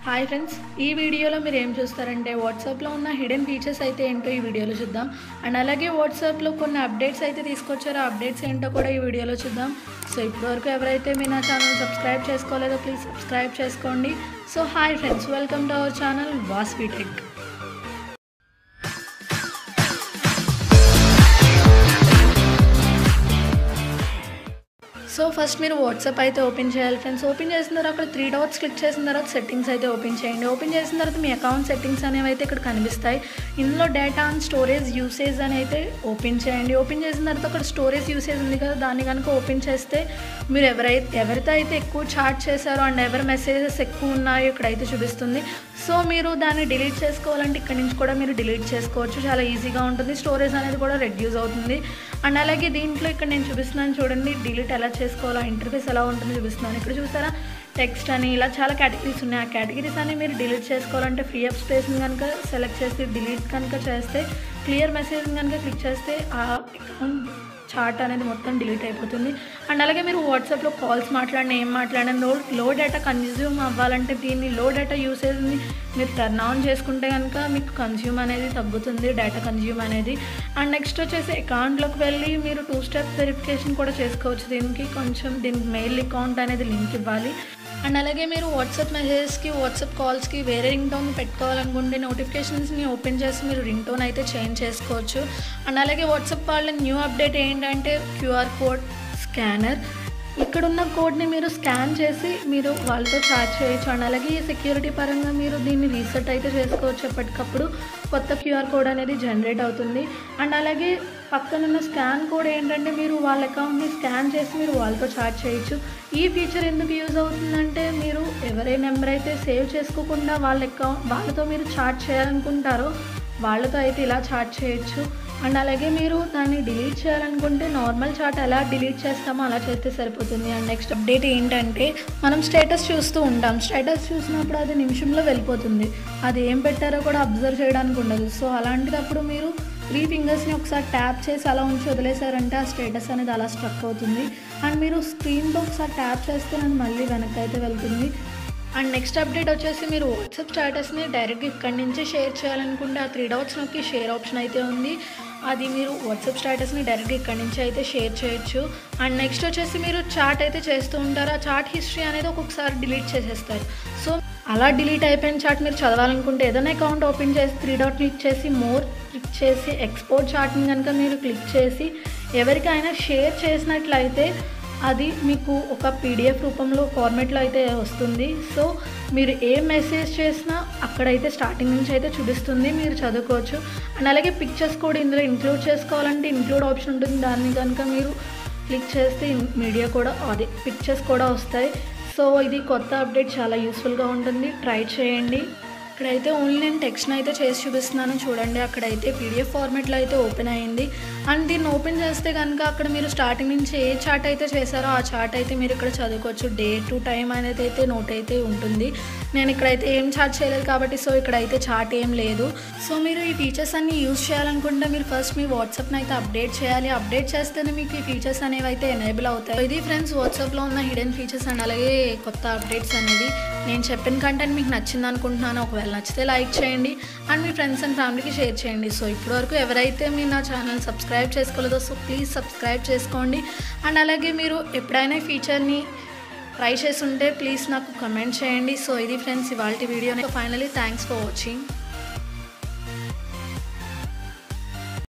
hi friends ఈ వీడియోలో మీరు ఏం చూస్తారంటే వాట్సాప్లో ఉన్న హిడెన్ ఫీచర్స్ అయితే ఏంటో ఈ వీడియోలో చూద్దాం అండ్ అలాగే వాట్సాప్లో కొన్ని అప్డేట్స్ అయితే తీసుకొచ్చారో ఆ అప్డేట్స్ ఏంటో కూడా ఈ వీడియోలో చూద్దాం సో ఇప్పటివరకు ఎవరైతే మీ నా ఛానల్ సబ్స్క్రైబ్ చేసుకోలేదో ప్లీజ్ సబ్స్క్రైబ్ చేసుకోండి so hi friends welcome to our channel Vasvi tech so first మీరు వాట్సాప్ అయితే ఓపెన్ చేయాలి ఫ్రెండ్స్ ఓపెన్ చేసిన తర్వాత అక్కడ త్రీ డాట్స్ క్లిక్ చేసిన తర్వాత సెట్టింగ్స్ అయితే ఓపెన్ చేయండి ఓపెన్ చేసిన తర్వాత మీ అకౌంట్ సెట్టింగ్స్ అనేవి అయితే ఇక్కడ కనిపిస్తాయి ఇందులో డేటా అండ్ స్టోరేజ్ యూసేజ్ అని అయితే ఓపెన్ చేయండి ఓపెన్ చేసిన తర్వాత అక్కడ స్టోరేజ్ యూసేజ్ ఉంది కదా దాన్ని కనుక ఓపెన్ చేస్తే మీరు ఎవరైతే ఎవరితో అయితే ఎక్కువ చాట్ చేశారో అండ్ ఎవరి మెసేజెస్ ఎక్కువ ఉన్నాయో ఇక్కడైతే చూపిస్తుంది సో మీరు దాన్ని డిలీట్ చేసుకోవాలంటే ఇక్కడ నుంచి కూడా మీరు డిలీట్ చేసుకోవచ్చు చాలా ఈజీగా ఉంటుంది స్టోరేజ్ అనేది కూడా రెడ్యూస్ అవుతుంది అండ్ అలాగే దీంట్లో ఇక్కడ నేను చూపిస్తున్నాను చూడండి డిలీట్ ఎలా చేసుకోవాలో ఇంటర్ఫేస్ ఎలా ఉంటుందో చూపిస్తున్నాను ఇక్కడ చూస్తారా టెక్స్ట్ అని ఇలా చాలా కేటగిరీస్ ఉన్నాయి ఆ కేటగిరీస్ అని మీరు డిలీట్ చేసుకోవాలంటే ఫ్రీ అప్ స్పేస్ని కనుక సెలెక్ట్ చేసి డిలీట్ కనుక చేస్తే క్లియర్ మెసేజ్ కనుక క్లిక్ చేస్తే ఆ అకౌంట్ చార్ట్ అనేది మొత్తం డిలీట్ అయిపోతుంది అండ్ అలాగే మీరు వాట్సాప్లో కాల్స్ మాట్లాడిన ఏం మాట్లాడినా లో లో డేటా కన్జ్యూమ్ అవ్వాలంటే దీన్ని లో డేటా యూసేజ్ని మీరు టర్న్ ఆన్ చేసుకుంటే కనుక మీకు కన్జ్యూమ్ అనేది తగ్గుతుంది డేటా కన్జ్యూమ్ అనేది అండ్ నెక్స్ట్ వచ్చేసి అకౌంట్లోకి వెళ్ళి మీరు టూ స్టెప్ వెరిఫికేషన్ కూడా చేసుకోవచ్చు దీనికి కొంచెం దీనికి మెయిల్ అకౌంట్ అనేది లింక్ ఇవ్వాలి అండ్ అలాగే మీరు వాట్సాప్ మెసేజెస్కి వాట్సాప్ కాల్స్కి వేరే రింగ్ టోన్ పెట్టుకోవాలనుకుంటే నోటిఫికేషన్స్ని ఓపెన్ చేసి మీరు రింగ్ టోన్ అయితే చేంజ్ చేసుకోవచ్చు అండ్ అలాగే వాట్సాప్ వాళ్ళ న్యూ అప్డేట్ ఏంటంటే క్యూఆర్ కోడ్ స్కానర్ ఇక్కడ ఉన్న కోడ్ని మీరు స్కాన్ చేసి మీరు వాళ్ళతో చార్జ్ చేయొచ్చు అండ్ అలాగే ఈ సెక్యూరిటీ పరంగా మీరు దీన్ని రీసెట్ అయితే చేసుకోవచ్చు ఎప్పటికప్పుడు కొత్త క్యూఆర్ కోడ్ అనేది జనరేట్ అవుతుంది అండ్ అలాగే పక్కనున్న స్కాన్ కోడ్ ఏంటంటే మీరు వాళ్ళ అకౌంట్ని స్కాన్ చేసి మీరు వాళ్ళతో చార్జ్ చేయొచ్చు ఈ ఫీచర్ ఎందుకు యూజ్ అవుతుందంటే మీరు ఎవరే నెంబర్ అయితే సేవ్ చేసుకోకుండా వాళ్ళ అకౌంట్ వాళ్ళతో మీరు చార్జ్ చేయాలనుకుంటారో వాళ్ళతో అయితే ఇలా చార్జ్ చేయొచ్చు అండ్ అలాగే మీరు దాన్ని డిలీట్ చేయాలనుకుంటే నార్మల్ చాట్ ఎలా డిలీట్ చేస్తామో అలా చేస్తే సరిపోతుంది అండ్ నెక్స్ట్ అప్డేట్ ఏంటంటే మనం స్టేటస్ చూస్తూ ఉంటాం స్టేటస్ చూసినప్పుడు అది నిమిషంలో వెళ్ళిపోతుంది అది ఏం పెట్టారో కూడా అబ్జర్వ్ చేయడానికి ఉండదు సో అలాంటిదప్పుడు మీరు త్రీ ఫింగర్స్ని ఒకసారి ట్యాప్ చేసి అలా ఉంచి వదిలేశారంటే ఆ స్టేటస్ అనేది అలా స్ట్రక్ అవుతుంది అండ్ మీరు స్క్రీన్తో ఒకసారి ట్యాప్ చేస్తే అది మళ్ళీ వెనక్కి అయితే వెళ్తుంది అండ్ నెక్స్ట్ అప్డేట్ వచ్చేసి మీరు వాట్సాప్ స్టేటస్ని డైరెక్ట్గా ఇక్కడి నుంచి షేర్ చేయాలనుకుంటే ఆ త్రీ డాట్స్ నొక్కి షేర్ ఆప్షన్ అయితే ఉంది అది మీరు వాట్సాప్ స్టేటస్ని డైరెక్ట్గా ఇక్కడి నుంచి అయితే షేర్ చేయొచ్చు అండ్ నెక్స్ట్ వచ్చేసి మీరు చాట్ అయితే చేస్తూ ఉంటారు ఆ చాట్ హిస్టరీ అనేది ఒక్కొక్కసారి డిలీట్ చేసేస్తారు సో అలా డిలీట్ అయిపోయిన చాట్ మీరు చదవాలనుకుంటే ఏదైనా అకౌంట్ ఓపెన్ చేసి త్రీ డాట్ క్లిక్ చేసి మోర్ క్లిక్ చేసి ఎక్స్పోర్ట్ చాట్ని కనుక మీరు క్లిక్ చేసి ఎవరికైనా షేర్ చేసినట్లయితే అది మీకు ఒక పీడిఎఫ్ రూపంలో ఫార్మేట్లో అయితే వస్తుంది సో మీరు ఏ మెసేజ్ చేసినా అక్కడైతే స్టార్టింగ్ నుంచి అయితే చూపిస్తుంది మీరు చదువుకోవచ్చు అండ్ అలాగే పిక్చర్స్ కూడా ఇందులో ఇంక్లూడ్ చేసుకోవాలంటే ఇంక్లూడ్ ఆప్షన్ ఉంటుంది దాన్ని కనుక మీరు క్లిక్ చేస్తే మీడియా కూడా అదే పిక్చర్స్ కూడా వస్తాయి సో ఇది కొత్త అప్డేట్ చాలా యూస్ఫుల్గా ఉంటుంది ట్రై చేయండి ఇక్కడైతే ఓన్లీ నేను టెక్స్ట్ని అయితే చేసి చూపిస్తున్నాను చూడండి అక్కడైతే పీడిఎఫ్ ఫార్మేట్లో అయితే ఓపెన్ అయ్యింది అండ్ దీన్ని ఓపెన్ చేస్తే కనుక అక్కడ మీరు స్టార్టింగ్ నుంచి ఏ చార్ట్ అయితే చేశారో ఆ చార్ట్ అయితే మీరు ఇక్కడ చదువుకోవచ్చు డే టు టైం అనేది అయితే నోట్ అయితే ఉంటుంది నేను ఇక్కడైతే ఏం చార్ట్ చేయలేదు కాబట్టి సో ఇక్కడైతే చార్ట్ ఏం లేదు సో మీరు ఈ ఫీచర్స్ అన్ని యూస్ చేయాలనుకుంటే మీరు ఫస్ట్ మీ వాట్సాప్ని అయితే అప్డేట్ చేయాలి అప్డేట్ చేస్తేనే మీకు ఈ ఫీచర్స్ అనేవి అయితే ఎనేబుల్ అవుతాయి ఇది ఫ్రెండ్స్ వాట్సాప్లో ఉన్న హిడెన్ ఫీచర్స్ అండ్ అలాగే కొత్త అప్డేట్స్ అనేది నేను చెప్పిన కంటెంట్ మీకు నచ్చింది అనుకుంటున్నాను ఒకవేళ నచ్చితే లైక్ చేయండి అండ్ మీ ఫ్రెండ్స్ అండ్ ఫ్యామిలీకి షేర్ చేయండి సో ఇప్పటివరకు ఎవరైతే మీ నా ఛానల్ సబ్స్క్రైబ్ చేసుకోలేదో సో ప్లీజ్ సబ్స్క్రైబ్ చేసుకోండి అండ్ అలాగే మీరు ఎప్పుడైనా ఈ ఫీచర్ని ట్రై చేసి ఉంటే ప్లీజ్ నాకు కమెంట్ చేయండి సో ఇది ఫ్రెండ్స్ ఇవాళ video finally thanks for watching